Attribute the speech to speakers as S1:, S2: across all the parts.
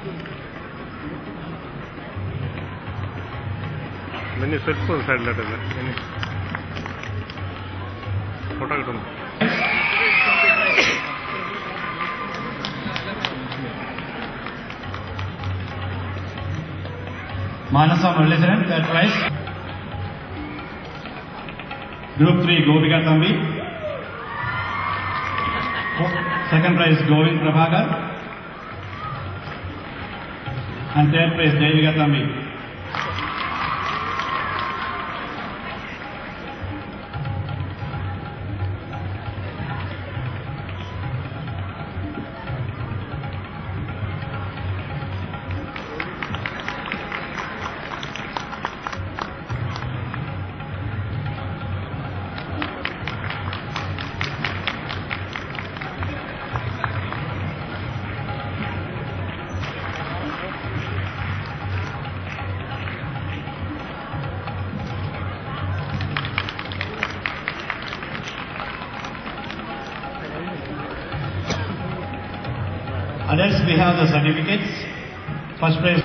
S1: ഇനി സ്വല്പം സൈഡിലോട്ട് ഇനി ഫോട്ടോ കിട്ടുന്നു
S2: Manasa Muralidharan, third prize. Group 3, Govika Thambi. Fourth- Second prize, Govind Prabhakar. And third prize, Devika Thambi. Others, we have the certificates. First prize.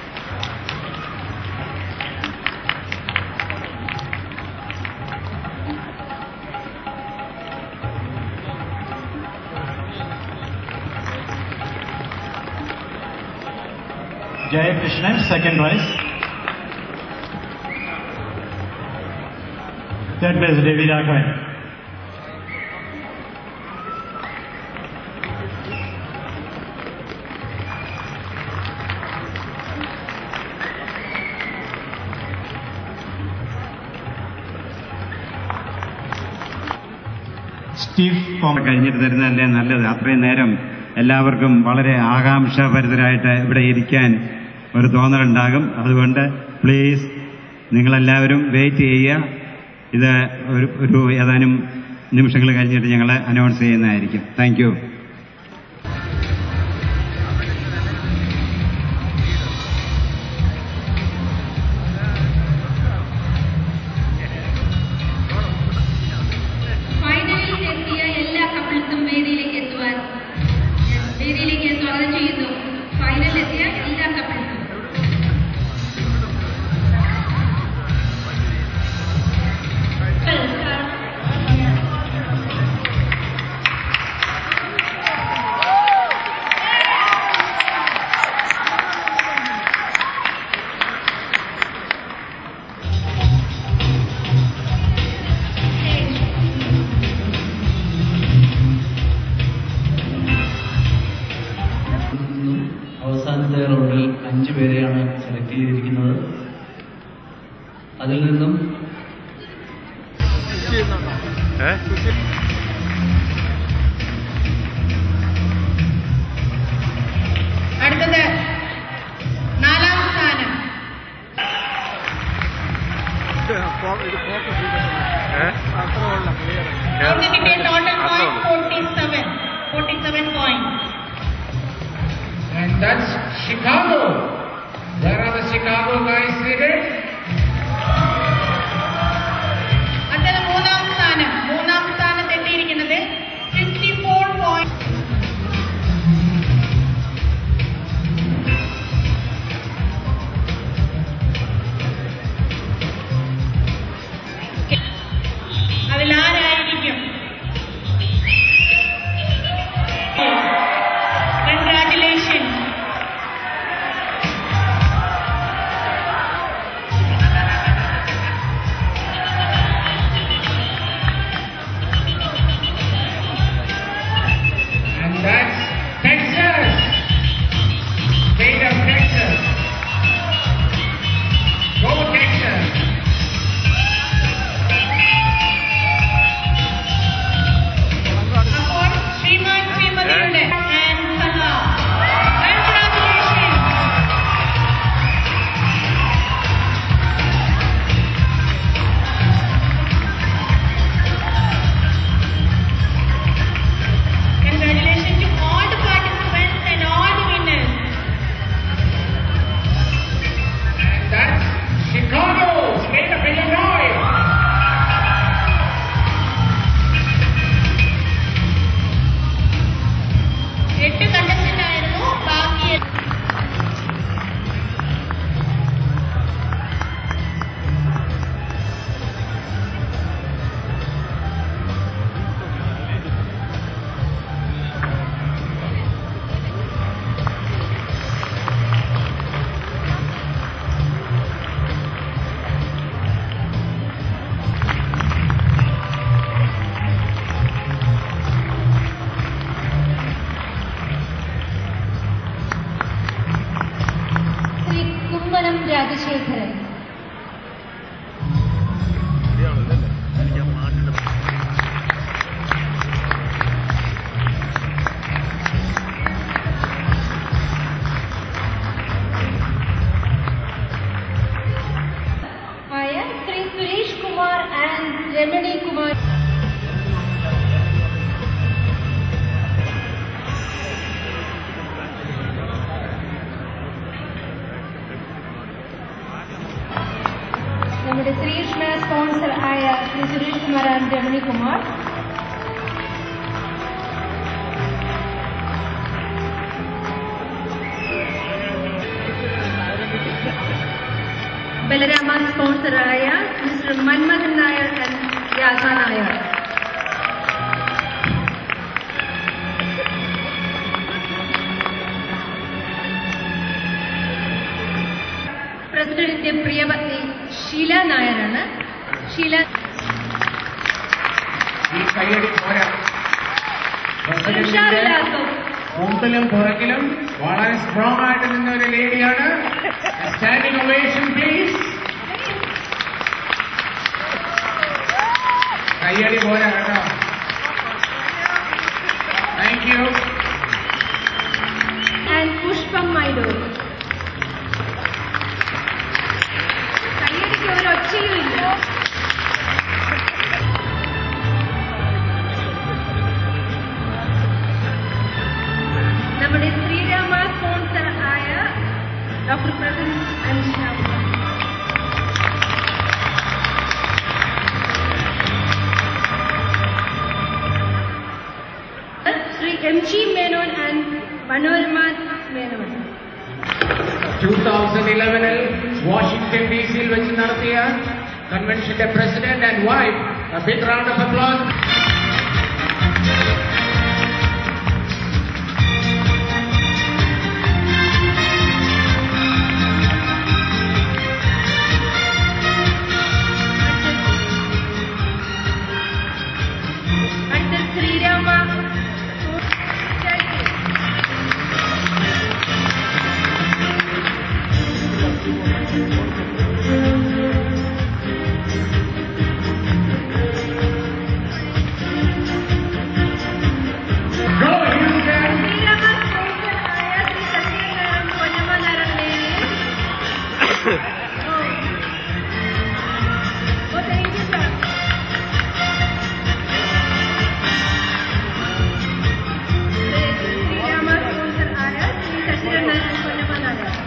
S2: Jaya Krishnan, second prize. Third prize, Devi Raghavan. Steve Comer.
S3: കഴിഞ്ഞിട്ട് തരുന്നതല്ലേ നല്ലത് അത്രയും നേരം എല്ലാവർക്കും വളരെ ആകാംക്ഷാഭരിതരായിട്ട് ഇവിടെ ഇരിക്കാൻ ഒരു തോന്നലുണ്ടാകും അതുകൊണ്ട് പ്ലീസ് നിങ്ങളെല്ലാവരും വെയിറ്റ് ചെയ്യുക ഇത് ഒരു ഒരു ഏതാനും നിമിഷങ്ങൾ കഴിഞ്ഞിട്ട് ഞങ്ങൾ അനൗൺസ് ചെയ്യുന്നതായിരിക്കും താങ്ക് യു
S4: ഫൈനലിൽ എത്തിയ എല്ലാ കപ്പിൾസും വേദിയിലേക്ക് എത്തുവാൻ ഞാൻ വേദിയിലേക്ക് സ്വാഗതം ചെയ്യുന്നു ഫൈനലിൽ എത്തിയ എല്ലാ കപ്പിൾസും
S5: നിന്നും അവസാനത്തെ റൗണ്ടിൽ അഞ്ച് പേരെയാണ് സെലക്ട് ചെയ്തിരിക്കുന്നത് അതിൽ നിന്നും
S1: ഏ
S4: അടുത്തത് നാലാം സ്ഥാനം
S1: ഏ
S4: Only total
S1: അത്രേ
S4: point
S1: ഉള്ളൂ
S4: 47. 47 points.
S6: And that's Chicago. Where are the Chicago guys seated?
S4: അടുത്തത് മൂന്നാം സ്ഥാനം മൂന്നാം സ്ഥാനത്ത് എത്തിയിരിക്കുന്നത് 54 പോയിന്റ് അതിലാരായിരിക്കും കൺഗ്രാറ്റുലേഷൻ ശ്രീ സുരേഷ് കുമാർ ആൻഡ് രമണി കുമാർ ബലരാമ സ്പോൺസറായ മിസ്റ്റർ മന്മഥൻ നായർ ആൻഡ് രാധ നായർ പ്രസിഡന്റിന്റെ പ്രിയപത്നി ഷീല നായരാണ് ഷീല
S6: ഈ കയ്യടി പോരാ പ്രസിഡന്റിന്റെ
S4: ഉഷാറില്ലാത്തോ
S6: മുമ്പിലും പുറകിലും വളരെ സ്ട്രോങ് ആയിട്ട് നിന്ന ഒരു ലേഡിയാണ് സ്റ്റാൻഡിംഗ് ഒവേഷൻ പ്ലീസ് കയ്യടി പോരാ കേട്ടോ താങ്ക് യു
S4: ആൻഡ് പുഷ്പം മൈഡൂർ കയ്യടിക്ക് ഒരു ഒച്ചയും ഇല്ല നമ്മുടെ ശ്രീരാമ സ്പോൺസർ ആയ ഡോക്ടർ പ്രസൻ അനുഷ്ഠ Shri M G Menon and Manorama Menon
S6: 2011 ൽ വാഷിംഗ്ടൺ ഡി സിയിൽ വെച്ച് നടത്തിയ കൺവെൻഷന്റെ president and wife big round of applause
S4: അടുത്ത Sreerama
S6: Go, Houston!
S4: Sreerama sponsor ആയ ശ്രീ സത്യനാരായണ പൊന്നമ്മ നാരായണനെ oh thank you sir Sreerama sponsor ആയ Shri Sathyanarayana Ponnamma Narayanan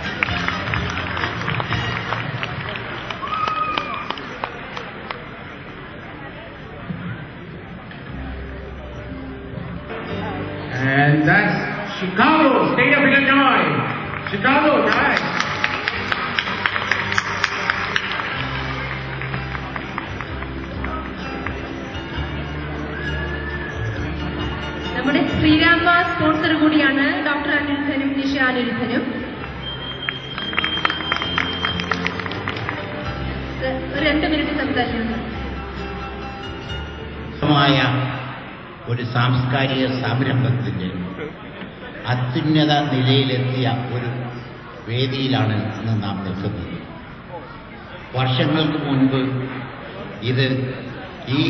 S6: And that's Chicago, state of Illinois. Chicago, nice.
S4: നമ്മുടെ ശ്രീരാമ സ്പോൺസർ കൂടിയാണ് ഡോക്ടർ അനിരുദ്ധനും നിഷ അനിരുദ്ധനും ഒരു രണ്ട് മിനിറ്റ് സംസാരിക്കുന്നു
S7: മായ ഒരു സാംസ്കാരിക സംരംഭത്തിന്റെ അത്യുന്നത നിലയിലെത്തിയ ഒരു വേദിയിലാണ് ഇന്ന് നാം നിൽക്കുന്നത് വർഷങ്ങൾക്ക് മുൻപ് ഇത് ഈ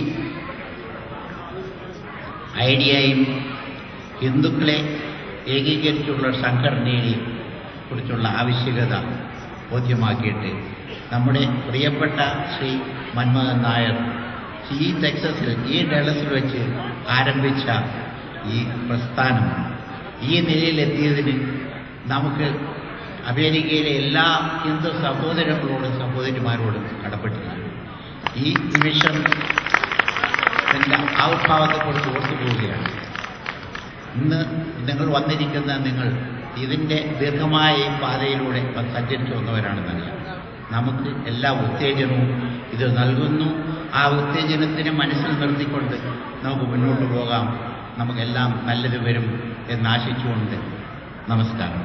S7: ഐഡിയയും ഹിന്ദുക്കളെ ഏകീകരിച്ചുള്ള സംഘടനയെ കുറിച്ചുള്ള ആവശ്യകത ബോധ്യമാക്കിയിട്ട് നമ്മുടെ പ്രിയപ്പെട്ട ശ്രീ മൻമോഹൻ നായർ ഈ ടെക്സസിൽ ഈ ഡലസിൽ വെച്ച് ആരംഭിച്ച ഈ പ്രസ്ഥാനം ഈ നിലയിലെത്തിയതിന് നമുക്ക് അമേരിക്കയിലെ എല്ലാ ഹിന്ദു സഹോദരങ്ങളോടും സഹോദരിമാരോടും കടപ്പെട്ടിട്ടുണ്ട് ഈ നിമിഷം എൻ്റെ ആവിർഭാവത്തെക്കുറിച്ച് ഓർത്തു പോവുകയാണ് ഇന്ന് നിങ്ങൾ വന്നിരിക്കുന്ന നിങ്ങൾ ഇതിൻ്റെ ദീർഘമായ ഈ പാതയിലൂടെ സഞ്ചരിച്ചു വന്നവരാണെന്നറിയാം നമുക്ക് എല്ലാ ഉത്തേജനവും ഇത് നൽകുന്നു ആ ഉത്തേജനത്തിനെ മനസ്സിൽ നിർത്തിക്കൊണ്ട് നമുക്ക് മുന്നോട്ട് പോകാം നമുക്കെല്ലാം നല്ലത് വരും എന്നാശിച്ചുകൊണ്ട് നമസ്കാരം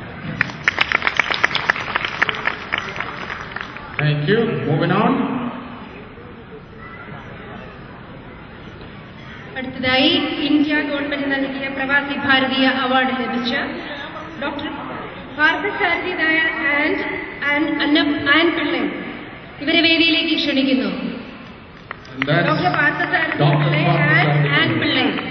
S6: Thank you. Moving on.
S4: അടുത്തതായി ഇന്ത്യ ഗവൺമെന്റ് നൽകിയ പ്രവാസി ഭാരതീയ അവാർഡ് ലഭിച്ച doctor Parthasarathy Nair and and Anna Ann Pillai ഇവരെ വേദിയിലേക്ക് ക്ഷണിക്കുന്നു
S6: And that's
S4: doctor Parthasarathy
S6: Dr.
S4: Pillai
S6: Parthasarathy
S4: and Ann
S6: Pillai.
S4: Pillai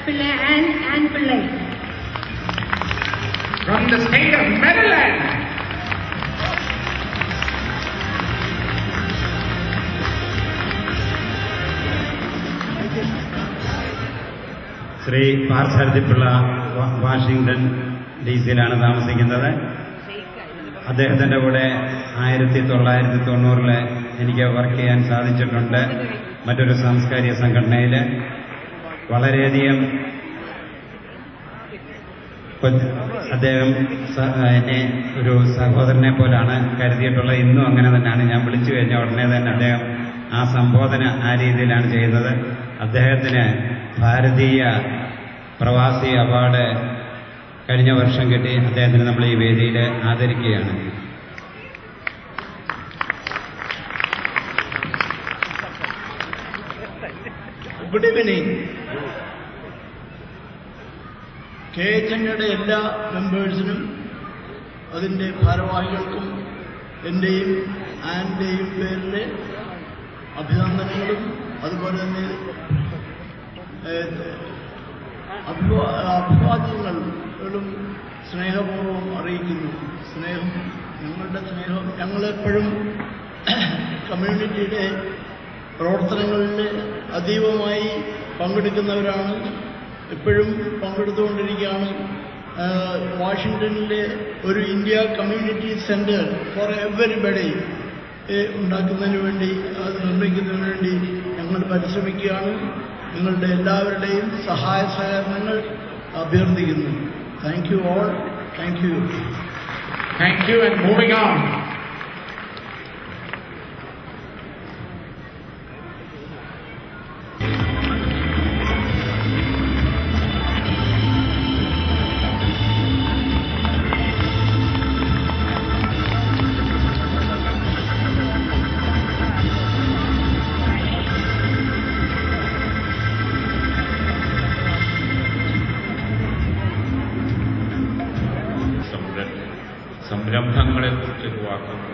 S4: Pillai and Ann Pillai.
S6: From the state of Maryland,
S3: Shri Parthasarathy Pillai വാ- വാഷിങ്ടൺ ഡി സിയിലാണ് താമസിക്കുന്നത് അദ്ദേഹത്തിന്റെ കൂടെ ആയിരത്തി തൊള്ളായിരത്തി തൊണ്ണൂറില് എനിക്ക് വർക്ക് ചെയ്യാൻ സാധിച്ചിട്ടുണ്ട് മറ്റൊരു സാംസ്കാരിക സംഘടനയിൽ വളരെയധികം കൊച്ച്- അദ്ദേഹം സ- എന്നെ ഒരു സഹോദരനെ പോലാണ് കരുതിയിട്ടുള്ളത് ഇന്നും അങ്ങനെ തന്നെയാണ് ഞാൻ വിളിച്ചു കഴിഞ്ഞ ഉടനെ തന്നെ അദ്ദേഹം ആ സംബോധന ആ രീതിയിലാണ് ചെയ്യുന്നത് അദ്ദേഹത്തിന് ഭാരതീയ പ്രവാസി അവാർഡ് കഴിഞ്ഞ വർഷം കിട്ടി അദ്ദേഹത്തിന് നമ്മൾ ഈ വേദിയിൽ ആദരിക്കുകയാണ്
S8: ഗുഡ് ഈവനിങ് കെ എച്ച് എൻയുടെ എല്ലാ മെമ്പേഴ്സിനും അതിൻ്റെ ഭാരവാഹികൾക്കും എൻ്റെയും ആൻ്റെയും പേരിൽ അഭിനന്ദനങ്ങളും അതുപോലെ തന്നെ ഏഹ്, അഭിവാ അഭിവാദ്യങ്ങളും സ്നേഹപൂർവ്വം അറിയിക്കുന്നു സ്നേഹം ഞങ്ങളുടെ സ്നേഹം ഞങ്ങളെപ്പോഴും കമ്മ്യൂണിറ്റിയുടെ പ്രവർത്തനങ്ങളിൽ അതീവമായി പങ്കെടുക്കുന്നവരാണ് എപ്പോഴും പങ്കെടുത്തുകൊണ്ടിരിക്കുകയാണ് ആഹ് വാഷിങ്ടണിലെ ഒരു India community centre for everybody ഉണ്ടാക്കുന്നതിന് വേണ്ടി അത് നിർമ്മിക്കുന്നതിന് വേണ്ടി ഞങ്ങൾ പരിശ്രമിക്കുകയാണ് നിങ്ങളുടെ എല്ലാവരുടെയും സഹായ സഹകരണങ്ങൾ അഭ്യർത്ഥിക്കുന്നു thank you all thank you
S6: thank you and moving on.
S9: സംര- സംരംഭങ്ങളെക്കുറിച്ച് വാക്കുന്നു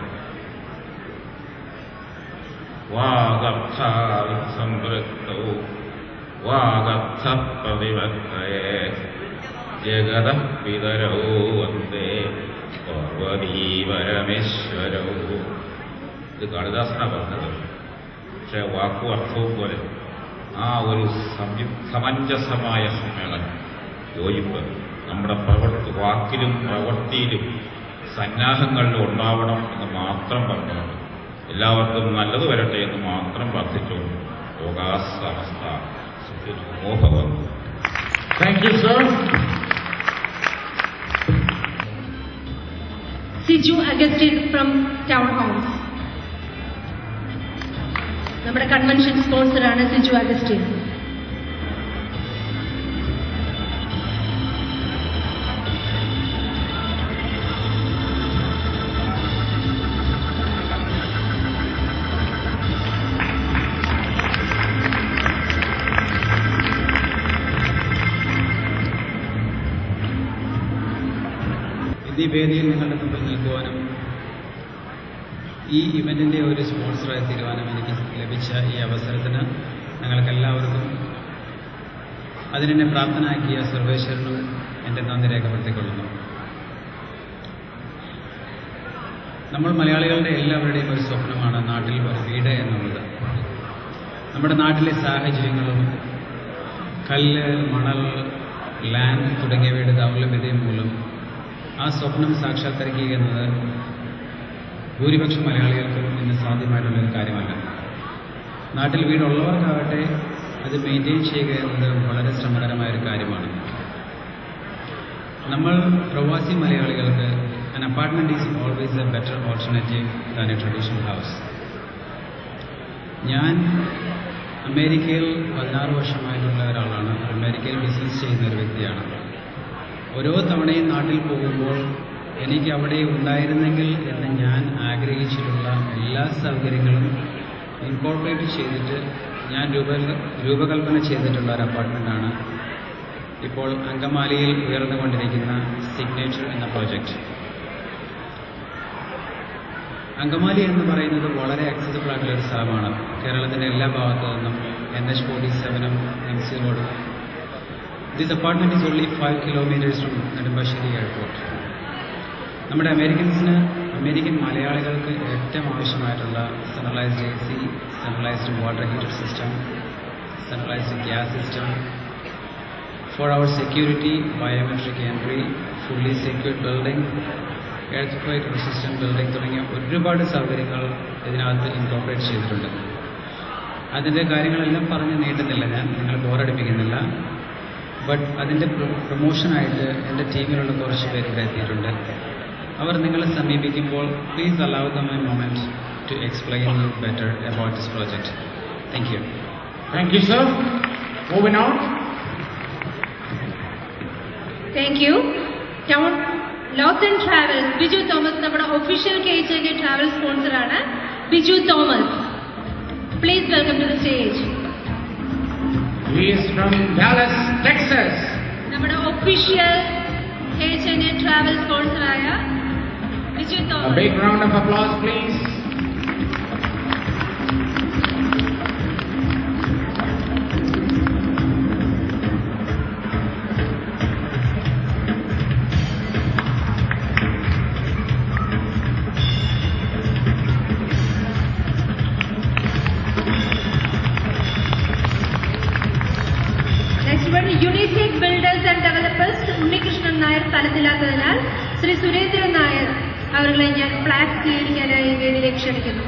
S9: വാഗർത്ഥാവി സംവൃത്തൗ വാഗർത്ഥ പ്രതിവർത്തയേ ജഗത പിതരോ വന്ദേ പാർവതീ പരമേശ്വരോ ഇത് കാളിദാസനാ പറഞ്ഞത് പക്ഷെ വാക്കും അർത്ഥവും പോലെ ആ ഒരു സംയു- സമഞ്ജസമായ സമ്മേളനം യോജിപ്പ് നമ്മുടെ പ്രവർത്തി വാക്കിലും പ്രവൃത്തിയിലും സന്നാഹങ്ങളിലും ഉണ്ടാവണം എന്ന് മാത്രം പറഞ്ഞുകൊണ്ട് എല്ലാവർക്കും നല്ലത് വരട്ടെ എന്ന് മാത്രം പ്രാർത്ഥിച്ചുകൊണ്ട് യോഗാസമസ്ത സുഖിനോഭവം
S6: Thank you, sir.
S4: Siju Augustine from town house നമ്മുടെ കൺവെൻഷൻ സ്പോൺസറാണ് സിജു അഗസ്റ്റിൻ
S10: ഈ വേദിയിൽ നിങ്ങളുടെ മുമ്പിൽ നിൽക്കുവാനും ഈ ഇവന്റിന്റെ ഒരു സ്പോൺസറായി തീരുവാനും എനിക്ക് ലഭിച്ച ഈ അവസരത്തിന് ഞങ്ങൾക്കെല്ലാവർക്കും അതിനെന്നെ പ്രാപ്തനാക്കിയ സർവേശ്വരനും എൻ്റെ നന്ദി രേഖപ്പെടുത്തിക്കൊള്ളുന്നു നമ്മൾ മലയാളികളുടെ എല്ലാവരുടെയും ഒരു സ്വപ്നമാണ് നാട്ടിൽ ഒരു വീട് എന്നുള്ളത് നമ്മുടെ നാട്ടിലെ സാഹചര്യങ്ങളും കല്ല് മണൽ ലാൻഡ് തുടങ്ങിയവയുടെ ദൗർലഭ്യതയും മൂലം ആ സ്വപ്നം സാക്ഷാത്കരിക്കുക എന്നത് ഭൂരിപക്ഷം മലയാളികൾക്കും ഇന്ന് സാധ്യമായിട്ടുള്ള ഒരു കാര്യമല്ല നാട്ടിൽ വീടുള്ളവർക്കാവട്ടെ അത് മെയിൻറ്റെയിൻ ചെയ്യുക എന്നത് വളരെ ശ്രമകരമായ ഒരു കാര്യമാണ് നമ്മൾ പ്രവാസി മലയാളികൾക്ക് an apartment is always a better alternative than a traditional house. ഞാൻ അമേരിക്കയിൽ പതിനാറ് വർഷമായിട്ടുള്ള ഒരാളാണ് അമേരിക്കയിൽ ബിസിനസ് ചെയ്യുന്ന ഒരു വ്യക്തിയാണ് ഓരോ തവണയും നാട്ടിൽ പോകുമ്പോൾ എനിക്ക് അവിടെ ഉണ്ടായിരുന്നെങ്കിൽ എന്ന് ഞാൻ ആഗ്രഹിച്ചിട്ടുള്ള എല്ലാ സൗകര്യങ്ങളും ഇൻകോർപ്പറേറ്റ് ചെയ്തിട്ട് ഞാൻ രൂപ രൂപകൽപ്പന ചെയ്തിട്ടുള്ള ഒരു അപ്പാർട്ട്മെൻ്റാണ് ഇപ്പോൾ അങ്കമാലിയിൽ ഉയർന്നുകൊണ്ടിരിക്കുന്ന സിഗ്നേച്ചർ എന്ന പ്രോജക്റ്റ് അങ്കമാലി എന്ന് പറയുന്നത് വളരെ ആക്സസിബിൾ ആയിട്ടുള്ള ഒരു സ്ഥലമാണ് കേരളത്തിൻ്റെ എല്ലാ ഭാഗത്തു നിന്നും N H forty seven M C റോഡും this apartment is only five kilometres from Nedumbassery airport നമ്മുടെ അമേരിക്കൻസിന് അമേരിക്കൻ മലയാളികൾക്ക് ഏറ്റവും ആവശ്യമായിട്ടുള്ള centralised A C centralised water heater system centralised gas system four hour security biometric entry fully secured building earthquake resistant building തുടങ്ങിയ ഒരുപാട് സൗകര്യങ്ങൾ ഇതിനകത്ത് incorporate ചെയ്തിട്ടുണ്ട് അതിൻ്റെ കാര്യങ്ങളെല്ലാം പറഞ്ഞ് നീട്ടുന്നില്ല ഞാൻ നിങ്ങൾ ബോറടിപ്പിക്കുന്നില്ല ബട്ട് അതിൻ്റെ പ്രൊമോഷനായിട്ട് എൻ്റെ ടീമിലുള്ള കുറച്ച് പേര് ഇവിടെ എത്തിയിട്ടുണ്ട് അവർ നിങ്ങളെ സമീപിക്കുമ്പോൾ please allow them a moment to explain you better about this project thank you
S6: Thank you, sir. Moving on.
S4: Thank you town ലോസ് ആൻഡ് ട്രാവൽസ് ബിജു തോമസ് നമ്മുടെ official K H N travel സ്പോൺസറാണ് Biju Thomas please welcome to the stage
S6: He is from Dallas, Texas.
S4: നമ്മുടെ official K H N travel സ്പോൺസറായ Biju
S6: A
S4: Thomas
S6: big round of applause, please.
S4: Next one Unisec builders and developers Unnikrishnan Nair സ്ഥലത്തില്ലാത്തതിനാൽ ശ്രീ സുരേന്ദ്രൻ നായർ അവരുടെ ഞാൻ flag സ്വീകരിക്കാനായി വേദിയിലേക്ക് ക്ഷണിക്കുന്നു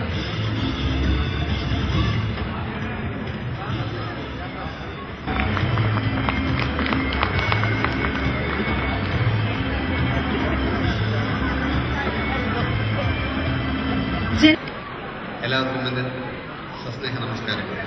S4: ജന-
S11: എല്ലാവർക്കും എൻ്റെ സസ്നേഹ നമസ്കാരങ്ങൾ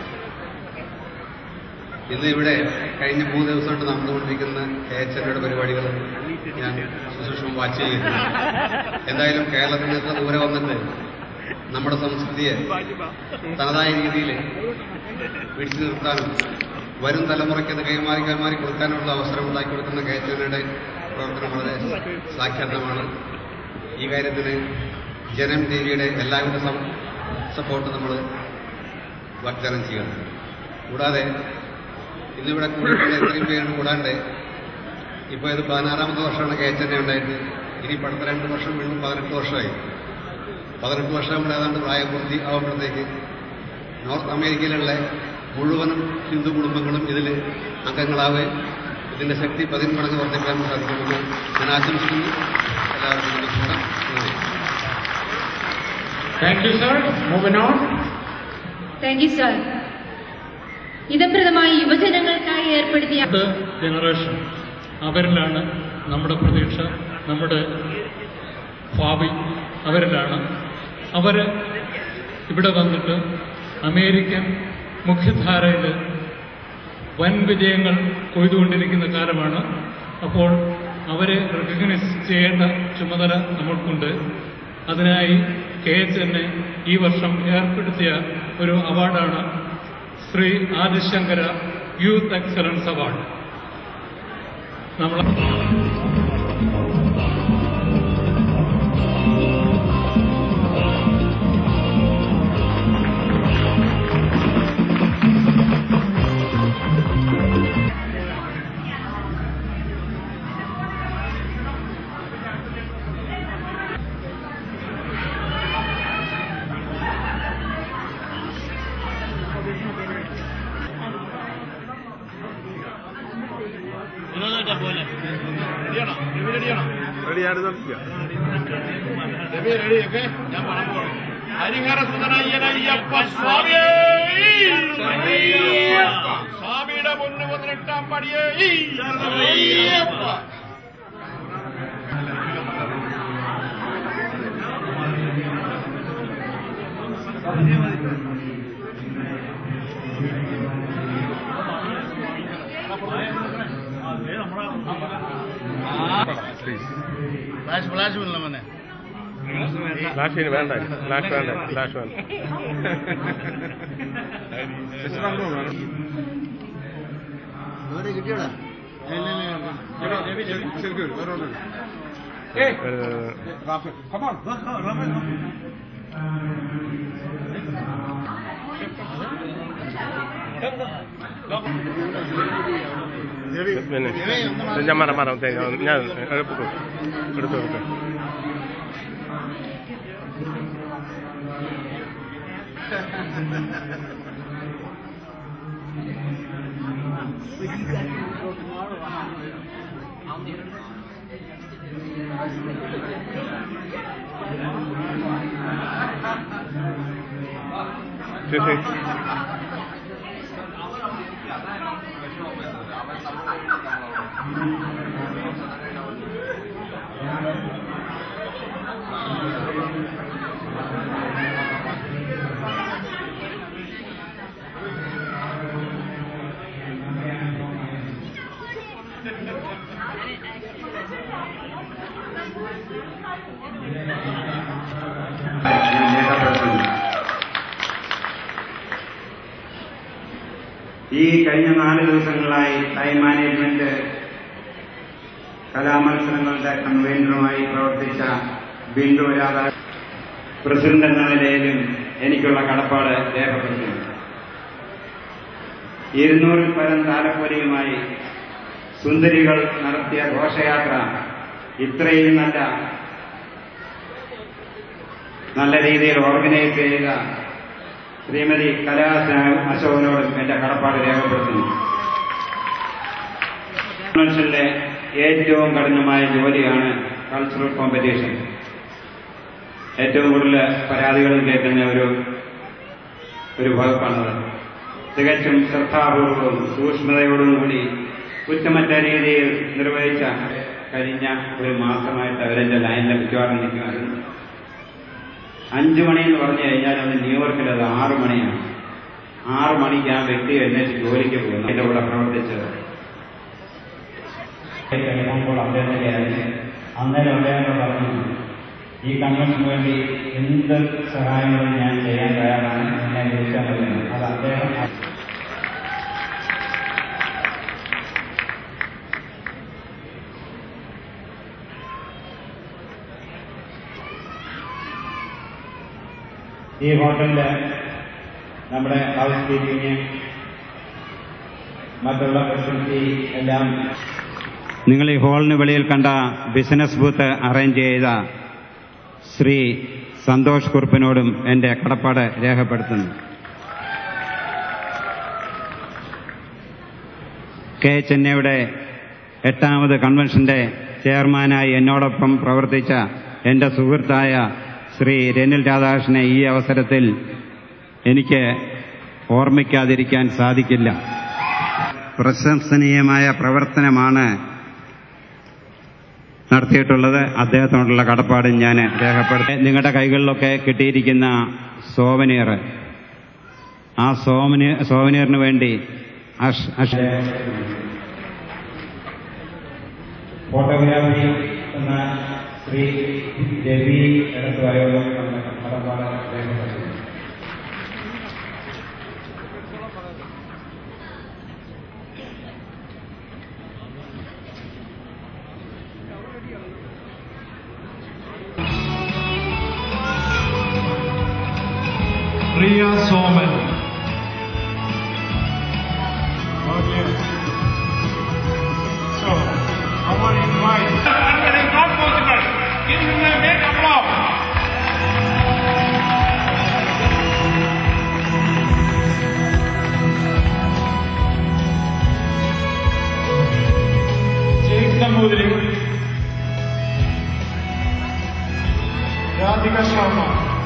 S11: ഇന്ന് ഇവിടെ കഴിഞ്ഞ മൂന്ന് ദിവസമായിട്ട് നടന്നുകൊണ്ടിരിക്കുന്ന കെ എച്ച് എൻ്റെ പരിപാടികൾ ഞാൻ സുസൂക്ഷ്മം വാച്ച് ചെയ്യുന്നു എന്തായാലും കേരളത്തിൽ നിന്ന് ഇത്ര ദൂരെ വന്നിട്ട് നമ്മുടെ സംസ്കൃതിയെ തനതായ രീതിയിൽ പിടിച്ചു നിർത്താനും വരും തലമുറയ്ക്ക് അത് കൈമാറി കൈമാറി കൊടുക്കാനുള്ള അവസരം ഉണ്ടാക്കി കൊടുക്കുന്ന കെ എച്ച് എൻ്റെ പ്രവർത്തനം വളരെ സാഖ്യാതമാണ് ഈ കാര്യത്തിന് ജനം ടിവിയുടെ എല്ലാവിധ സം- സപ്പോർട്ട് നമ്മൾ വാഗ്ദാനം ചെയ്യണം കൂടാതെ ഇന്നിവിടെ കൂടിയിട്ടുള്ള ഇത്രയും പേര് കൂടാണ്ട് ഇപ്പോൾ ഇത് പതിനാറാമത്തെ വർഷമാണ് കെ എച്ച് എൻ എ ഉണ്ടായിട്ട് ഇനി ഇപ്പം അടുത്ത രണ്ട് വർഷം വീണ്ടും പതിനെട്ട് വർഷമായി പതിനെട്ട് വർഷം നമ്മൾ ഏതാണ്ട് പ്രായപൂർത്തി ആവുമ്പോഴത്തേക്ക് നോർത്ത് അമേരിക്കയിലുള്ള മുഴുവനും ഹിന്ദു കുടുംബങ്ങളും ഇതിൽ അംഗങ്ങളാവുകയും ഇതിൻ്റെ ശക്തി പതിന്മടങ്ങ് വർദ്ധിക്കാൻ സാധിക്കുമെന്ന് ഞാൻ ആശംസിക്കുന്നു എല്ലാവർക്കും നമസ്കാരം നന്ദി
S6: Thank you, sir. Moving on.
S4: Thank you sir ഇതപ്രദമായി യുവജനങ്ങൾക്കായി ഏർപ്പെടുത്തിയ
S12: ജനറേഷൻ അവരിലാണ് നമ്മുടെ പ്രതീക്ഷ നമ്മുടെ ഭാവി അവരിലാണ് അവർ ഇവിടെ വന്നിട്ട് അമേരിക്കൻ മുഖ്യധാരയിൽ വൻ വിജയങ്ങൾ കൊയ്തുകൊണ്ടിരിക്കുന്ന കാലമാണ് അപ്പോൾ അവരെ റെക്കഗ്നൈസ് ചെയ്യേണ്ട ചുമതല നമ്മൾക്കുണ്ട് അതിനായി കെ എച്ച് എന്നെ ഈ വർഷം ഏർപ്പെടുത്തിയ ഒരു അവാർഡാണ് Shri Adi Shankara youth excellence award നമ്മൾ
S1: റെഡി ആയിട്ട് നിർത്തിയോ
S13: ഹരിഹരസുതനയ്യനയ്യപ്പ സ്വാമിയേ സ്വാമിയുടെ മുന്ന് പതിനെട്ടാം പടിയേ
S1: പ്ലീസ്
S13: ഫ്ലാഷ് വീണല്ലോ മോനെ
S1: ഫ്ലാഷ് ഇനി വേണ്ട ഫ്ലാഷ് വേണ്ട ഫ്ലാഷ് വേണ്ട
S13: കിട്ടിയോടാ
S1: പിന്നെ ഞാൻ മറ മറ ഞാൻ എടുത്തു എടുത്തു എടുത്തു Sí, sí.
S3: ഞാൻ രേഖപ്പെടുത്തുന്നു ഈ കഴിഞ്ഞ നാല് ദിവസങ്ങളായി ടൈം മാനേജ്മെന്റ് കലാമത്സരങ്ങളുടെ കൺവീനറുമായി പ്രവർത്തിച്ച ബിന്ദു രാധാ പ്രസിഡന്റ് എന്ന നിലയിലും എനിക്കുള്ള കടപ്പാട് രേഖപ്പെടുത്തുന്നു ഇരുന്നൂറിൽ പരം താലപ്പൊലിയുമായി സുന്ദരികൾ നടത്തിയ ഘോഷയാത്ര ഇത്രയും നല്ല നല്ല രീതിയിൽ ഓർഗനൈസ് ചെയ്ത ശ്രീമതി കലാസ്നാ അശോകനോടും എന്റെ കടപ്പാട് രേഖപ്പെടുത്തുന്നു കൺവെൻഷനിലെ ഏറ്റവും കഠിനമായ ജോലിയാണ് കൾച്ചറൽ കോമ്പറ്റീഷൻ ഏറ്റവും കൂടുതൽ പരാതികളും കേൾക്കുന്ന ഒരു ഒരു വകുപ്പാണത് തികച്ചും ശ്രദ്ധാപൂർവവും സൂക്ഷ്മതയോടും കൂടി കുറ്റമറ്റ രീതിയിൽ നിർവഹിച്ച കഴിഞ്ഞ ഒരു മാസമായിട്ട് അവരെന്റെ ലൈനിലെ മിക്കവാറും നിൽക്കുമായിരുന്നു അഞ്ചു മണി എന്ന് പറഞ്ഞു കഴിഞ്ഞാൽ അത് ന്യൂയോർക്കിൽ അത് ആറു മണിയാണ് ആറു മണിക്ക് ആ വ്യക്തി എഴുന്നേറ്റ് ജോലിക്ക് പോകുന്നു എന്റെ കൂടെ പ്രവർത്തിച്ചത്
S14: കഴിയുമ്പോൾ അദ്ദേഹത്തിൻ്റെ അന്നേരം അദ്ദേഹം പറഞ്ഞു ഈ കൺവെൻഷന് വേണ്ടി എന്ത് സഹായങ്ങളും ഞാൻ ചെയ്യാൻ തയ്യാറാണ് എന്നെ വിളിച്ചാൽ മതിയെന്ന് അത് അദ്ദേഹം ഈ ഹോട്ടലില് നമ്മുടെ ഹൗസ് കീപ്പിംഗ് മറ്റുള്ള ഫെസിലിറ്റി എല്ലാം
S3: നിങ്ങൾ ഈ ഹാളിന് വെളിയിൽ കണ്ട ബിസിനസ് ബൂത്ത് അറേഞ്ച് ചെയ്ത ശ്രീ സന്തോഷ് കുറുപ്പിനോടും എന്റെ കടപ്പാട് രേഖപ്പെടുത്തുന്നു കെ ചെന്നൈയുടെ എട്ടാമത് കൺവെൻഷന്റെ ചെയർമാനായി എന്നോടൊപ്പം പ്രവർത്തിച്ച എന്റെ സുഹൃത്തായ ശ്രീ രനിൽ രാധാകൃഷ്ണനെ ഈ അവസരത്തിൽ എനിക്ക് ഓർമ്മിക്കാതിരിക്കാൻ സാധിക്കില്ല പ്രശംസനീയമായ പ്രവർത്തനമാണ് നടത്തിയിട്ടുള്ളത് അദ്ദേഹത്തിനോടുള്ള കടപ്പാട് ഞാൻ രേഖപ്പെടുത്തി നിങ്ങളുടെ കൈകളിലൊക്കെ കിട്ടിയിരിക്കുന്ന സോവനിയർ ആ സോവനി സോവനിയറിന് വേണ്ടി അഷ് അഷ്
S14: ഫോട്ടോഗ്രാഫി എന്ന ശ്രീ രവി എടത്തുവരയോടും കടപ്പാട് രേഖപ്പെടുത്തി
S15: Priya Soman. Okay. So, I want to invite.
S13: That is not possible. Give him a big applause.
S15: Jake Nambudri. Radhika Sharma.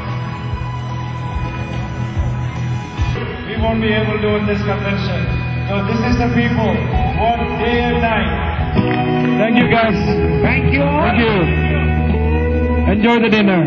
S15: We won't be able to win this convention. So this is the people who work day and night. Thank you guys. Thank you. Thank you. Enjoy the dinner.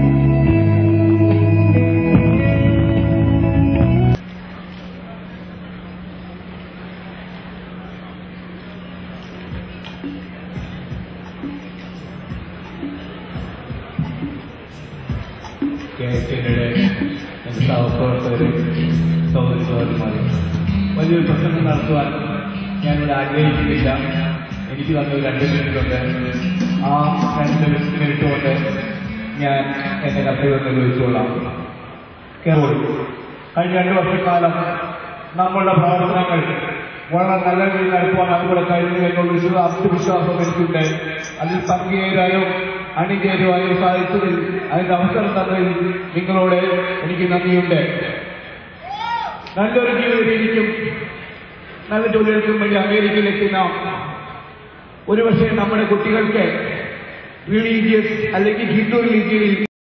S5: K S എയുടെ എൻ്റെ സഹപ്രവർത്തകരും സഹോദരി സഹോദരിമാരും വലിയൊരു പ്രസംഗം നടത്തുവാൻ ഞാനിവിടെ ആഗ്രഹിക്കുന്നില്ല എനിക്ക് തന്ന ഒരു രണ്ട് മിനിറ്റുണ്ട് ആ രണ്ട് മിനിറ്റ് കൊണ്ട് ഞാൻ എൻ്റെ കർത്തവ്യം നിർവഹിച്ചുകൊള്ളാം കേരളം കഴിഞ്ഞ രണ്ട് വർഷക്കാലം നമ്മളുടെ പ്രവർത്തനങ്ങൾ
S16: വളരെ നല്ല രീതിയിൽ നടത്തുവാൻ അതുകൂടെ കഴിഞ്ഞു എന്നുള്ള വിശ്വ ആത്മവിശ്വാസം എനിക്കുണ്ട് അതിൽ പങ്കുചേരാനും അണിചേരുവാനും സാധിച്ചതിൽ അതിന്റെ അവസരം തന്നതിൽ നിങ്ങളോട് എനിക്ക് നന്ദിയുണ്ട് നല്ലൊരു ജീവിത രീതിക്കും നല്ല ജോലികൾക്കും വേണ്ടി അമേരിക്കയിലെത്തി നാം ഒരുപക്ഷെ നമ്മുടെ കുട്ടികൾക്ക് റിലീജിയസ് അല്ലെങ്കിൽ ഹിന്ദു റിലീജിയനിൽ